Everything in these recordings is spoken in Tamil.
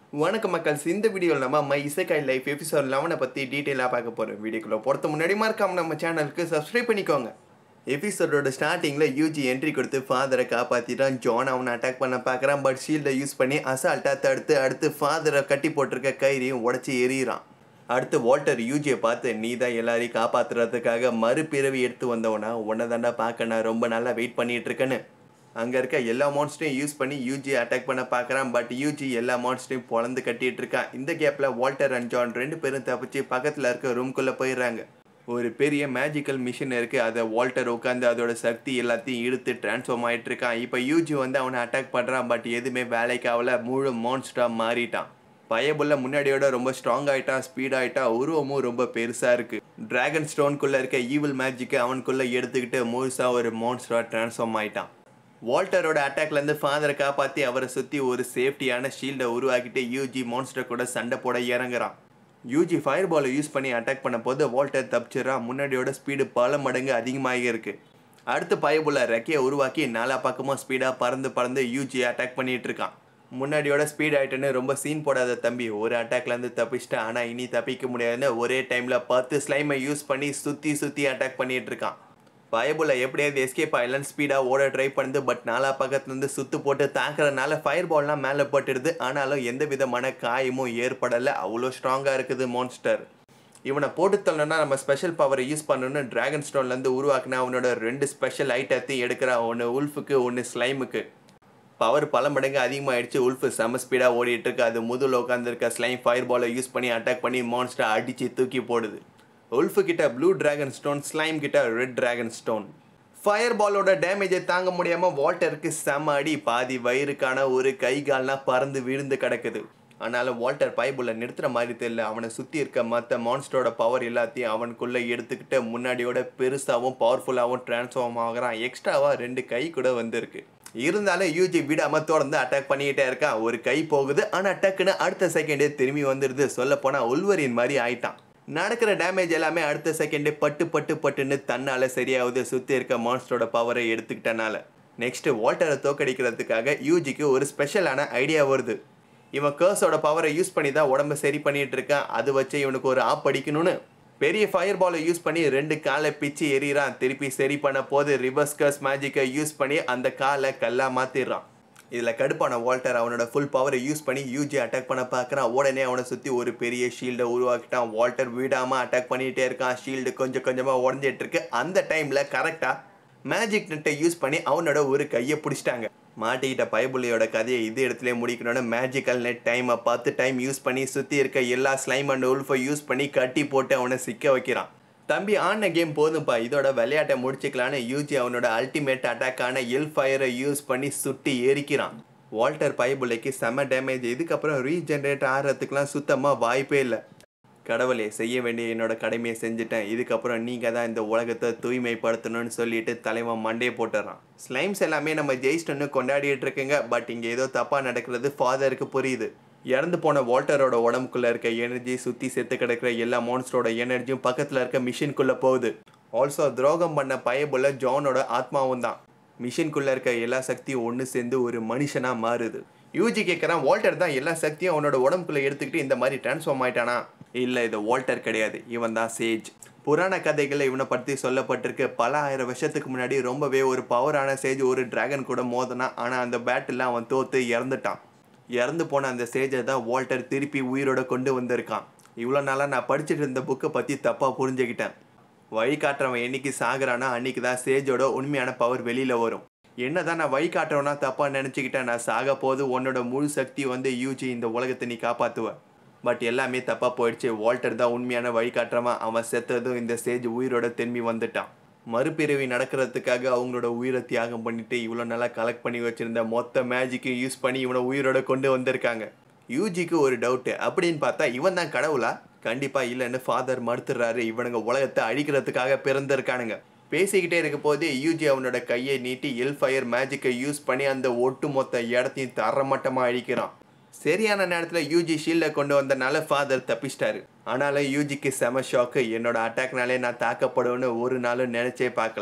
வணக்கம் மக்கள்ஸ் இந்த வீடியோவில் நம்ம மை இசைக்காய் லைஃப் எபிசோட் லெவனை பற்றி டீட்டெயிலாக பார்க்க போகிறோம் வீடியோக்குள்ளே பொறுத்த முன்னாடி மறக்காம நம்ம சேனலுக்கு சப்ஸ்கிரைப் பண்ணிக்கோங்க எபிசோடோட ஸ்டார்டிங்கில் யூஜி என்ட்ரி கொடுத்து ஃபாதரை காப்பாற்றிட்டான் ஜான் அவனை அட்டாக் பண்ண பார்க்குறான் பட் ஷீல்டை யூஸ் பண்ணி அசால்ட்டாக தடுத்து அடுத்து ஃபாதரை கட்டி போட்டிருக்க கயிறையும் உடச்சி எறிகிறான் அடுத்து வால்டர் யூஜியை பார்த்து நீ தான் எல்லாரையும் காப்பாற்றுறதுக்காக மறுபிறவி எடுத்து வந்தவனா உன்னை தாண்டா பார்க்க நான் ரொம்ப நல்லா வெயிட் பண்ணிட்டு இருக்கேன்னு அங்கே இருக்க எல்லா மான்ஸ்டரையும் யூஸ் பண்ணி யூஜி அட்டாக் பண்ண பார்க்குறான் பட் யூஜி எல்லா மான்ஸ்டரையும் பொழந்து கட்டிட்டு இருக்கான் இந்த கேப்பில் வால்டர் அண்ட் ஜான் ரெண்டு பேரும் தப்பிச்சு பக்கத்தில் இருக்க ரூம்குள்ளே போயிடுறாங்க ஒரு பெரிய மேஜிக்கல் மிஷின் இருக்குது அதை வால்டர் உட்காந்து அதோட சக்தி எல்லாத்தையும் இழுத்து டிரான்ஸ்ஃபார்ம் ஆகிட்டு இருக்கான் இப்போ யூஜி வந்து அவனை அட்டாக் பண்ணுறான் பட் எதுவுமே வேலைக்கு ஆகல முழு மான்ஸ்டராக மாறிட்டான் பயபுள்ள முன்னாடியோட ரொம்ப ஸ்ட்ராங் ஆயிட்டான் ஸ்பீட் ஆயிட்டான் உருவமும் ரொம்ப பெருசாக இருக்குது டிராகன் ஸ்டோனுக்குள்ளே இருக்க ஈவில் மேஜிக்கை அவனுக்குள்ளே எடுத்துக்கிட்டு முழுசாக ஒரு மான்ஸ்டராக டிரான்ஸ்ஃபார்ம் ஆயிட்டான் வால்டரோட அட்டாக்லேருந்து ஃபாதரை காப்பாற்றி அவரை சுற்றி ஒரு சேஃப்டியான ஷீல்டை உருவாக்கிட்டு யூஜி மான்ஸ்டர் கூட சண்டை போட இறங்குறான் யூஜி ஃபயர் பாலை யூஸ் பண்ணி அட்டாக் பண்ண போது வால்டர் தப்பிச்சிடறான் முன்னாடியோட ஸ்பீடு பல மடங்கு அதிகமாகி இருக்கு அடுத்து பயபுள்ள ரெக்கையை உருவாக்கி நாலா பக்கமும் ஸ்பீடாக பறந்து பறந்து யூஜி அட்டாக் பண்ணிட்டு இருக்கான் முன்னாடியோட ஸ்பீட் ஆயிட்டுன்னு ரொம்ப சீன் போடாத தம்பி ஒரு அட்டாக்லேருந்து தப்பிச்சிட்டா ஆனால் இனி தப்பிக்க முடியாதுன்னு ஒரே டைமில் பத்து ஸ்லைமை யூஸ் பண்ணி சுற்றி சுற்றி அட்டாக் பண்ணிட்டு இருக்கான் பயபுள்ள எப்படியாவது எஸ்கேப் ஆயிடலான்னு ஸ்பீடாக ஓட ட்ரை பண்ணுது பட் நாலா பக்கத்துலேருந்து சுத்து போட்டு தாக்குறதுனால ஃபயர் பால்லாம் மேலே பட்டுடுது ஆனாலும் எந்த விதமான காயமும் ஏற்படலை அவ்வளோ ஸ்ட்ராங்காக இருக்குது மான்ஸ்டர் இவனை போட்டு தள்ளணும்னா நம்ம ஸ்பெஷல் பவரை யூஸ் பண்ணணும்னு டிராகன் ஸ்டோன்லேருந்து உருவாக்கின அவனோட ரெண்டு ஸ்பெஷல் ஐட்டத்தையும் எடுக்கிறான் ஒன்று உல்ஃபுக்கு ஒன்று ஸ்லைமுக்கு பவர் பல மடங்கு அதிகமாகிடுச்சு உல்ஃபு செம ஸ்பீடாக ஓடிட்டு இருக்கு அது முதுல உட்காந்துருக்க ஸ்லைம் ஃபயர் பாலை யூஸ் பண்ணி அட்டாக் பண்ணி மான்ஸ்டரை அடித்து தூக்கி போடுது உல்ஃபு கிட்ட ப்ளூ டிராகன் ஸ்டோன் ஸ்லைம் கிட்ட ரெட் டிராகன் ஸ்டோன் ஃபயர் பாலோட டேமேஜை தாங்க முடியாமல் வால்டருக்கு செம அடி பாதி வயிறுக்கான ஒரு கை கால்லாம் பறந்து விழுந்து கிடக்குது ஆனாலும் வால்டர் பைபுள்ள நிறுத்துற மாதிரி தெரியல அவனை சுற்றி இருக்க மற்ற மான்ஸ்டரோட பவர் எல்லாத்தையும் அவனுக்குள்ளே எடுத்துக்கிட்டு முன்னாடியோட பெருசாகவும் பவர்ஃபுல்லாகவும் டிரான்ஸ்ஃபார்ம் ஆகுறான் எக்ஸ்ட்ராவாக ரெண்டு கை கூட வந்திருக்கு இருந்தாலும் யூஜி விடாம தொடர்ந்து அட்டாக் பண்ணிக்கிட்டே இருக்கான் ஒரு கை போகுது ஆனால் டக்குன்னு அடுத்த செகண்டே திரும்பி வந்துடுது சொல்ல போனால் உள்வரின் மாதிரி ஆயிட்டான் நடக்கிற டேமேஜ் எல்லாமே அடுத்த செகண்டே பட்டு பட்டு பட்டுன்னு தன்னால் சரியாகுது சுற்றி இருக்க மான்ஸ்டரோட பவரை எடுத்துக்கிட்டனால நெக்ஸ்ட் வால்டரை தோக்கடிக்கிறதுக்காக யூஜிக்கு ஒரு ஸ்பெஷலான ஐடியா வருது இவன் கேர்ஸோட பவரை யூஸ் பண்ணி தான் உடம்ப சரி பண்ணிட்டு இருக்கான் அது வச்சு இவனுக்கு ஒரு ஆப் அடிக்கணும்னு பெரிய ஃபயர் பாலை யூஸ் பண்ணி ரெண்டு காலை பிச்சு எறிகிறான் திருப்பி சரி பண்ண போது ரிவர்ஸ் கர்ஸ் மேஜிக்கை யூஸ் பண்ணி அந்த காலை கல்லாக மாற்றிடுறான் இதில் கடுப்பான வால்டர் அவனோட ஃபுல் பவரை யூஸ் பண்ணி யூஜி அட்டாக் பண்ண பார்க்குறான் உடனே அவனை சுற்றி ஒரு பெரிய ஷீல்டை உருவாக்கிட்டான் வால்டர் விடாமல் அட்டாக் பண்ணிகிட்டே இருக்கான் ஷீல்டு கொஞ்சம் கொஞ்சமாக உடஞ்சிட்டு இருக்கு அந்த டைமில் கரெக்டாக மேஜிக் நெட்டை யூஸ் பண்ணி அவனோட ஒரு கையை பிடிச்சிட்டாங்க மாட்டிக்கிட்ட பயபுள்ளியோட கதையை இது இடத்துல முடிக்கணும்னு மேஜிக்கல் நெட் டைமை பார்த்து டைம் யூஸ் பண்ணி சுற்றி இருக்க எல்லா ஸ்லைம் அண்ட் உல்ஃபை யூஸ் பண்ணி கட்டி போட்டு அவனை சிக்க வைக்கிறான் தம்பி ஆன கேம் போதும்ப்பா இதோட விளையாட்டை முடிச்சுக்கலான்னு யூஜி அவனோட அல்டிமேட் அட்டாக்கான எல் ஃபயரை யூஸ் பண்ணி சுட்டி எரிக்கிறான் வால்டர் பைபுள்ளைக்கு செம டேமேஜ் இதுக்கப்புறம் ரீஜென்ரேட் ஆகிறதுக்குலாம் சுத்தமாக வாய்ப்பே இல்லை கடவுளே செய்ய வேண்டிய என்னோட கடமையை செஞ்சுட்டேன் இதுக்கப்புறம் நீங்கள் தான் இந்த உலகத்தை தூய்மைப்படுத்தணும்னு சொல்லிட்டு தலைவன் மண்டே போட்டுறான் ஸ்லைம்ஸ் எல்லாமே நம்ம ஜெயிஸ்டன்னு கொண்டாடிட்டு இருக்குங்க பட் இங்கே ஏதோ தப்பாக நடக்கிறது ஃபாதருக்கு புரியுது இறந்து போன வால்டரோட உடம்புக்குள்ள இருக்க எனர்ஜி சுற்றி செத்து கிடக்கிற எல்லா மான்ஸ்டரோட எனர்ஜியும் பக்கத்தில் இருக்க மிஷின்குள்ளே போகுது ஆல்சோ துரோகம் பண்ண பயபுள்ள ஜானோட ஆத்மாவும் தான் மிஷின்குள்ளே இருக்க எல்லா சக்தியும் ஒன்று சேர்ந்து ஒரு மனுஷனாக மாறுது யூஜி கேட்குறான் வால்டர் தான் எல்லா சக்தியும் அவனோட உடம்புக்குள்ளே எடுத்துக்கிட்டு இந்த மாதிரி டிரான்ஸ்ஃபார்ம் ஆயிட்டானா இல்லை இது வால்டர் கிடையாது இவன் தான் சேஜ் புராண கதைகளில் இவனை பற்றி சொல்லப்பட்டிருக்கு பல ஆயிரம் வருஷத்துக்கு முன்னாடி ரொம்பவே ஒரு பவரான சேஜ் ஒரு டிராகன் கூட மோதினா ஆனால் அந்த பேட்டில் அவன் தோத்து இறந்துட்டான் இறந்து போன அந்த சேஜை தான் வால்டர் திருப்பி உயிரோட கொண்டு வந்திருக்கான் இவ்வளோ நாளாக நான் படிச்சுட்டு இருந்த புக்கை பற்றி தப்பாக புரிஞ்சுக்கிட்டேன் வழி காட்டுறவன் என்னைக்கு சாகுறானா அன்னைக்கு தான் சேஜோட உண்மையான பவர் வெளியில் வரும் என்ன தான் நான் வழி காட்டுறவனா தப்பாக நினச்சிக்கிட்டேன் நான் சாக போது உன்னோட முழு சக்தி வந்து யூஜி இந்த உலகத்தை நீ காப்பாற்றுவ பட் எல்லாமே தப்பாக போயிடுச்சு வால்டர் தான் உண்மையான வழி காட்டுறவன் அவன் செத்ததும் இந்த சேஜ் உயிரோட திரும்பி வந்துட்டான் மறுபிறவி நடக்கிறதுக்காக அவங்களோட உயிரை தியாகம் பண்ணிட்டு இவ்வளோ நல்லா கலெக்ட் பண்ணி வச்சிருந்த மொத்த மேஜிக்கையும் யூஸ் பண்ணி இவனை உயிரோட கொண்டு வந்திருக்காங்க யூஜிக்கு ஒரு டவுட்டு அப்படின்னு பார்த்தா இவன் தான் கடவுளா கண்டிப்பாக இல்லைன்னு ஃபாதர் மறுத்துறாரு இவனுங்க உலகத்தை அழிக்கிறதுக்காக பிறந்திருக்கானுங்க பேசிக்கிட்டே இருக்க போது யூஜி அவனோட கையை நீட்டி எல் ஃபயர் மேஜிக்கை யூஸ் பண்ணி அந்த ஒட்டு மொத்த இடத்தையும் தரமட்டமாக அழிக்கிறான் சரியான நேரத்தில் யூஜி ஷீல்டை கொண்டு வந்தனால ஃபாதர் தப்பிச்சிட்டாரு ஆனாலும் யூஜிக்கு செம ஷாக்கு என்னோட அட்டாக்னாலே நான் தாக்கப்படுவேன்னு ஒரு நாளும் நினச்சே பார்க்கல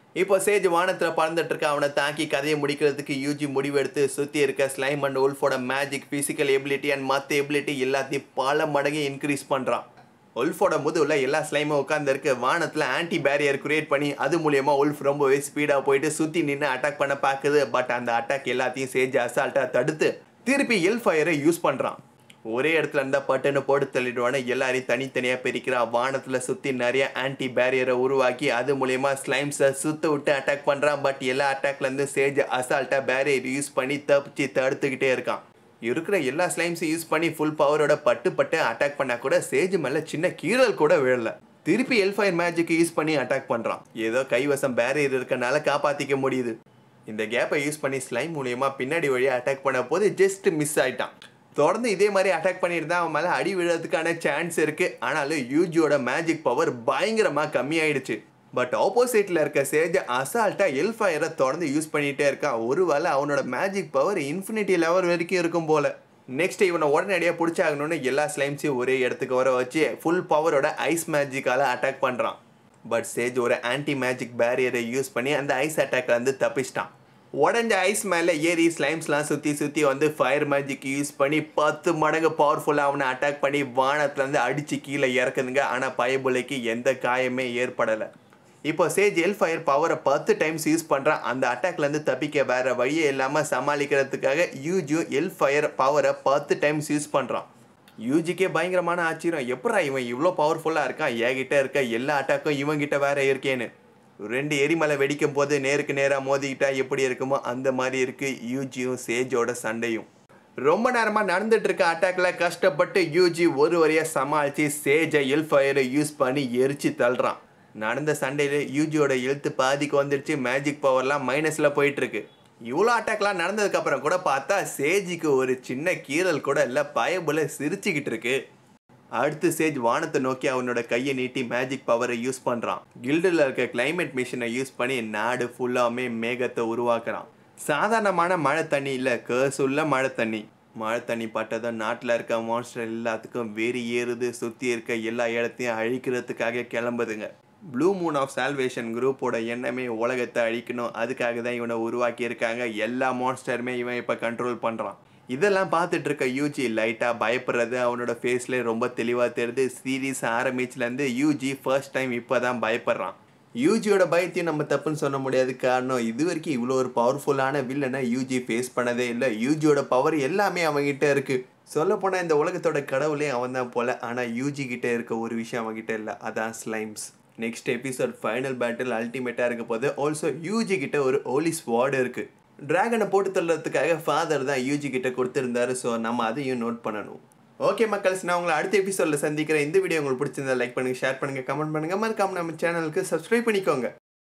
இப்போ சேஜ் வானத்தில் பறந்துட்டு இருக்க அவனை தாக்கி கதையை முடிக்கிறதுக்கு யூஜி முடிவெடுத்து சுற்றி இருக்க ஸ்லைம் அண்ட் உல்ஃபோட மேஜிக் ஃபிசிக்கல் எபிலிட்டி அண்ட் மற்ற எபிலிட்டி எல்லாத்தையும் பல மடங்கு இன்க்ரீஸ் பண்ணுறான் உல்ஃபோட முதுகுல எல்லா ஸ்லைமும் உட்காந்துருக்கு வானத்தில் ஆன்டி பேரியர் கிரியேட் பண்ணி அது மூலியமா உல்ஃப் ரொம்பவே ஸ்பீடாக போயிட்டு சுற்றி நின்று அட்டாக் பண்ண பார்க்குது பட் அந்த அட்டாக் எல்லாத்தையும் சேஜ் அசால்ட்டாக தடுத்து திருப்பி எல் ஃபயரை யூஸ் பண்ணுறான் ஒரே இடத்துல இருந்தால் பட்டுன்னு போட்டு தள்ளிடுவானு எல்லாரையும் தனித்தனியாக பிரிக்கிறான் வானத்தில் சுற்றி நிறைய ஆன்டி பேரியரை உருவாக்கி அது மூலயமா ஸ்லைம்ஸை சுத்த விட்டு அட்டாக் பண்ணுறான் பட் எல்லா அட்டாக்லேருந்து சேஜ் அசால்ட்டாக பேரியர் யூஸ் பண்ணி தப்பிச்சு தடுத்துக்கிட்டே இருக்கான் இருக்கிற எல்லா ஸ்லைம்ஸையும் யூஸ் பண்ணி ஃபுல் பவரோட பட்டு பட்டு அட்டாக் பண்ணால் கூட சேஜ் மேலே சின்ன கீறல் கூட விழல திருப்பி எல்ஃபயர் மேஜிக் யூஸ் பண்ணி அட்டாக் பண்ணுறான் ஏதோ கைவசம் பேரியர் இருக்கனால காப்பாற்றிக்க முடியுது இந்த கேப்பை யூஸ் பண்ணி ஸ்லைம் மூலியமா பின்னாடி வழியாக அட்டாக் பண்ண போது ஜஸ்ட் மிஸ் ஆயிட்டான் தொடர்ந்து இதே மாதிரி அட்டாக் பண்ணியிருந்தா அவன் மேலே அடி விழுறதுக்கான சான்ஸ் இருக்கு ஆனாலும் யூஜியோட மேஜிக் பவர் பயங்கரமாக கம்மியாயிடுச்சு பட் ஆப்போசிட்டில் இருக்க சேஜ அசால்ட்டாக எல்ஃபயரை தொடர்ந்து யூஸ் பண்ணிகிட்டே இருக்கான் ஒருவேளை அவனோட மேஜிக் பவர் இன்ஃபினிட்டி லெவல் வரைக்கும் இருக்கும் போல நெக்ஸ்ட் இவனை உடனடியாக பிடிச்சாகணும்னு எல்லா ஸ்லைம்ஸையும் ஒரே இடத்துக்கு வர வச்சு ஃபுல் பவரோட ஐஸ் மேஜிக்கால் அட்டாக் பண்ணுறான் பட் சேஜ் ஒரு ஆன்டி மேஜிக் பேரியரை யூஸ் பண்ணி அந்த ஐஸ் அட்டாக்ல இருந்து தப்பிச்சிட்டான் உடஞ்ச ஐஸ் மேலே ஏறி ஸ்லைம்ஸ்லாம் சுற்றி சுற்றி வந்து ஃபயர் மேஜிக் யூஸ் பண்ணி பத்து மடங்கு பவர்ஃபுல்லாக அவனை அட்டாக் பண்ணி வானத்துலேருந்து அடித்து கீழே இறக்குதுங்க ஆனால் பயபுலைக்கு எந்த காயமே ஏற்படலை இப்போ சேஜ் எல் ஃபயர் பவரை பத்து டைம்ஸ் யூஸ் பண்ணுறான் அந்த அட்டாக்லேருந்து தப்பிக்க வேற வழியே இல்லாமல் சமாளிக்கிறதுக்காக யூஜியும் எல் ஃபயர் பவரை பத்து டைம்ஸ் யூஸ் பண்ணுறான் யூஜிக்கே பயங்கரமான ஆச்சரியம் எப்படா இவன் இவ்வளோ பவர்ஃபுல்லாக இருக்கான் என்கிட்ட இருக்க எல்லா அட்டாக்கும் இவங்கிட்ட வேற இருக்கேன்னு ரெண்டு எரிமலை வெடிக்கும் போது நேருக்கு நேராக மோதிக்கிட்டா எப்படி இருக்குமோ அந்த மாதிரி இருக்கு யூஜியும் சேஜோட சண்டையும் ரொம்ப நேரமாக நடந்துட்டு இருக்க அட்டாக்ல கஷ்டப்பட்டு யூஜி ஒரு வழியாக சமாளித்து சேஜை எல் ஃபயரை யூஸ் பண்ணி எரிச்சு தள்ளுறான் நடந்த சண்டையில் யூஜியோட எழுத்து பாதிக்கு வந்துடுச்சு மேஜிக் பவர்லாம் மைனஸில் போயிட்டு இருக்கு இவ்வளோ அட்டாக்லாம் நடந்ததுக்கப்புறம் கூட பார்த்தா சேஜிக்கு ஒரு சின்ன கீறல் கூட இல்லை பயபுல சிரிச்சுக்கிட்டு இருக்கு அடுத்து சேஜ் வானத்தை நோக்கி அவனோட கையை நீட்டி மேஜிக் பவரை யூஸ் பண்ணுறான் கில்டில் இருக்க கிளைமேட் மிஷினை யூஸ் பண்ணி நாடு ஃபுல்லாமே மேகத்தை உருவாக்குறான் சாதாரணமான மழை தண்ணி இல்லை கேர்ஸ் உள்ள மழை தண்ணி மழை தண்ணி பட்டதும் நாட்டில் இருக்க மான்ஸ்டர் எல்லாத்துக்கும் வெறி ஏறுது சுற்றி இருக்க எல்லா இடத்தையும் அழிக்கிறதுக்காக கிளம்புதுங்க ப்ளூ மூன் ஆஃப் சால்வேஷன் குரூப்போட எண்ணமே உலகத்தை அழிக்கணும் அதுக்காக தான் இவனை உருவாக்கி இருக்காங்க எல்லா மான்ஸ்டருமே இவன் இப்போ கண்ட்ரோல் பண்ணுறான் இதெல்லாம் பார்த்துட்டு இருக்க யூஜி லைட்டாக பயப்படுறது அவனோட ஃபேஸ்லேயே ரொம்ப தெளிவாக தெரியுது சீரீஸ் ஆரம்பிச்சுலேருந்து யூஜி ஃபர்ஸ்ட் டைம் இப்போ தான் பயப்படுறான் யூஜியோட பயத்தையும் நம்ம தப்புன்னு சொல்ல முடியாது காரணம் இது வரைக்கும் இவ்வளோ ஒரு பவர்ஃபுல்லான வில்லனை யூஜி ஃபேஸ் பண்ணதே இல்லை யூஜியோட பவர் எல்லாமே அவன்கிட்ட இருக்குது சொல்லப்போனால் இந்த உலகத்தோட கடவுளே அவன் தான் போல ஆனால் யூஜி கிட்ட இருக்க ஒரு விஷயம் அவன்கிட்ட இல்லை அதான் slimes next episode final battle அல்டிமேட்டாக இருக்க போது ஆல்சோ யூஜி கிட்ட ஒரு ஓலி ஸ்வாட் இருக்குது டிராகனை போட்டு தள்ளுறதுக்காக ஃபாதர் தான் யூஜி கிட்ட கொடுத்துருந்தாரு ஸோ நம்ம அதையும் நோட் பண்ணணும் ஓகே மக்கள்ஸ் நான் உங்களை அடுத்த எபிசோடில் சந்திக்கிறேன் இந்த வீடியோ உங்களுக்கு பிடிச்சிருந்தா லைக் பண்ணுங்கள் ஷேர் பண்ணுங்கள் கமெண்ட் பண்ணுங்கள் மறக்காம நம்ம சேனலுக்கு சப்ஸ்கிரைப் பண்ணிக்கோங்க